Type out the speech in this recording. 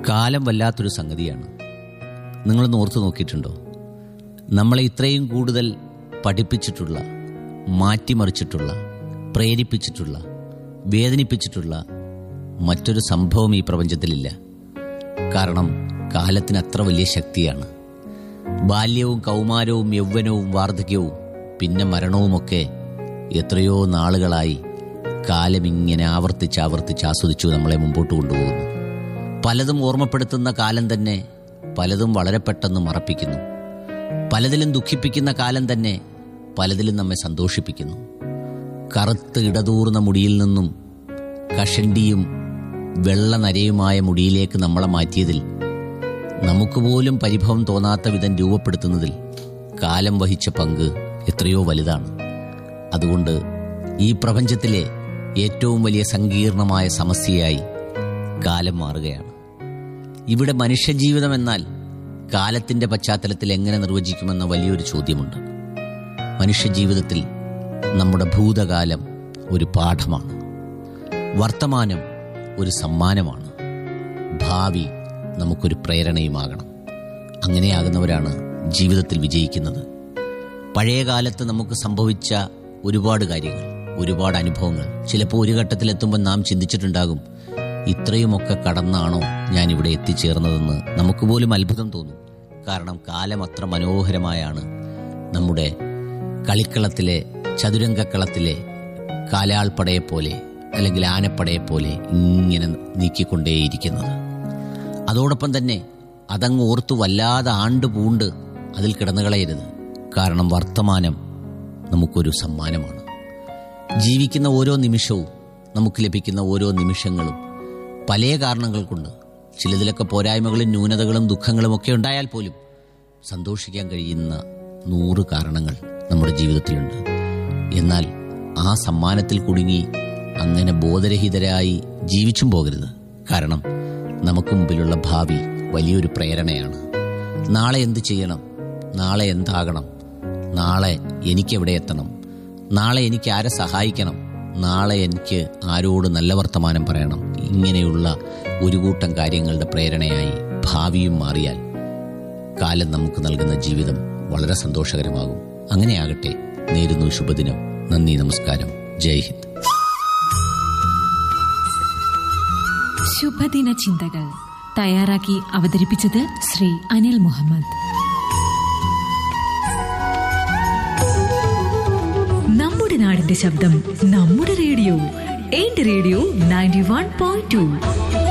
കാലം വല്ലാത്തൊരു സംഗതിയാണ് നിങ്ങളൊന്ന് ഓർത്തു നോക്കിയിട്ടുണ്ടോ നമ്മളെ ഇത്രയും കൂടുതൽ പഠിപ്പിച്ചിട്ടുള്ള മാറ്റിമറിച്ചിട്ടുള്ള പ്രേരിപ്പിച്ചിട്ടുള്ള വേദനിപ്പിച്ചിട്ടുള്ള മറ്റൊരു സംഭവം ഈ പ്രപഞ്ചത്തിലില്ല കാരണം കാലത്തിന് അത്ര വലിയ ശക്തിയാണ് ബാല്യവും കൗമാരവും യൗവനവും വാർദ്ധക്യവും പിന്നെ മരണവുമൊക്കെ എത്രയോ നാളുകളായി കാലം ഇങ്ങനെ ആവർത്തിച്ച് ആവർത്തിച്ച് ആസ്വദിച്ചു നമ്മളെ മുമ്പോട്ട് കൊണ്ടുപോകുന്നു പലതും ഓർമ്മപ്പെടുത്തുന്ന കാലം തന്നെ പലതും വളരെ പെട്ടെന്ന് മറപ്പിക്കുന്നു പലതിലും ദുഃഖിപ്പിക്കുന്ന കാലം തന്നെ പലതിലും നമ്മെ സന്തോഷിപ്പിക്കുന്നു കറുത്ത് ഇടതൂർന്ന മുടിയിൽ നിന്നും കഷണ്ടിയും വെള്ള നരയുമായ മുടിയിലേക്ക് നമ്മളെ മാറ്റിയതിൽ നമുക്ക് പോലും പരിഭവം തോന്നാത്ത വിധം രൂപപ്പെടുത്തുന്നതിൽ കാലം വഹിച്ച പങ്ക് എത്രയോ വലുതാണ് അതുകൊണ്ട് ഈ പ്രപഞ്ചത്തിലെ ഏറ്റവും വലിയ സങ്കീർണമായ സമസ്യയായി കാലം മാറുകയാണ് ഇവിടെ മനുഷ്യജീവിതം എന്നാൽ കാലത്തിന്റെ പശ്ചാത്തലത്തിൽ എങ്ങനെ നിർവചിക്കുമെന്ന വലിയൊരു ചോദ്യമുണ്ട് മനുഷ്യജീവിതത്തിൽ നമ്മുടെ ഭൂതകാലം ഒരു പാഠമാണ് വർത്തമാനം ഒരു സമ്മാനമാണ് ഭാവി നമുക്കൊരു പ്രേരണയുമാകണം അങ്ങനെയാകുന്നവരാണ് ജീവിതത്തിൽ വിജയിക്കുന്നത് പഴയ കാലത്ത് നമുക്ക് സംഭവിച്ച ഒരുപാട് കാര്യങ്ങൾ ഒരുപാട് അനുഭവങ്ങൾ ചിലപ്പോൾ ഒരു ഘട്ടത്തിലെത്തുമ്പോൾ നാം ചിന്തിച്ചിട്ടുണ്ടാകും ഇത്രയുമൊക്കെ കടന്നാണോ ഞാൻ ഇവിടെ എത്തിച്ചേർന്നതെന്ന് നമുക്ക് പോലും അത്ഭുതം തോന്നും കാരണം കാലം അത്ര മനോഹരമായാണ് നമ്മുടെ കളിക്കളത്തിലെ ചതുരംഗക്കളത്തിലെ കാലാൾപ്പടയെ പോലെ അല്ലെങ്കിൽ ആനപ്പടയെ പോലെ ഇങ്ങനെ നീക്കിക്കൊണ്ടേയിരിക്കുന്നത് അതോടൊപ്പം തന്നെ അതങ്ങ് ഓർത്തു വല്ലാതെ ആണ്ട് പൂണ്ട് അതിൽ കിടന്നു കളയരുത് കാരണം വർത്തമാനം നമുക്കൊരു സമ്മാനമാണ് ജീവിക്കുന്ന ഓരോ നിമിഷവും നമുക്ക് ലഭിക്കുന്ന ഓരോ നിമിഷങ്ങളും പല കാരണങ്ങൾ കൊണ്ട് ചിലതിലൊക്കെ പോരായ്മകളും ന്യൂനതകളും ദുഃഖങ്ങളും ഒക്കെ ഉണ്ടായാൽ പോലും സന്തോഷിക്കാൻ കഴിയുന്ന നൂറ് കാരണങ്ങൾ നമ്മുടെ ജീവിതത്തിലുണ്ട് എന്നാൽ ആ സമ്മാനത്തിൽ കുടുങ്ങി അങ്ങനെ ബോധരഹിതരായി ജീവിച്ചും പോകരുത് കാരണം നമുക്ക് മുമ്പിലുള്ള ഭാവി വലിയൊരു പ്രേരണയാണ് നാളെ എന്ത് ചെയ്യണം നാളെ എന്താകണം നാളെ എനിക്കെവിടെ എത്തണം നാളെ എനിക്ക് ആരെ സഹായിക്കണം നാളെ എനിക്ക് ആരോട് നല്ല വർത്തമാനം പറയണം ഇങ്ങനെയുള്ള ഒരു കൂട്ടം കാര്യങ്ങളുടെ പ്രേരണയായി ഭാവിയും മാറിയാൽ കാലം നമുക്ക് നൽകുന്ന ജീവിതം വളരെ സന്തോഷകരമാകും അങ്ങനെയാകട്ടെ നേരുന്നു ശുഭദിനം നന്ദി നമസ്കാരം ജയ് ഹിന്ദ് ശുഭദിന ചിന്തകൾ തയ്യാറാക്കി അവതരിപ്പിച്ചത് ശ്രീ അനിൽ മുഹമ്മദ് നമ്മുടെ നാടിന്റെ ശബ്ദം നമ്മുടെ റേഡിയോ എന്റെ radio ninety one point to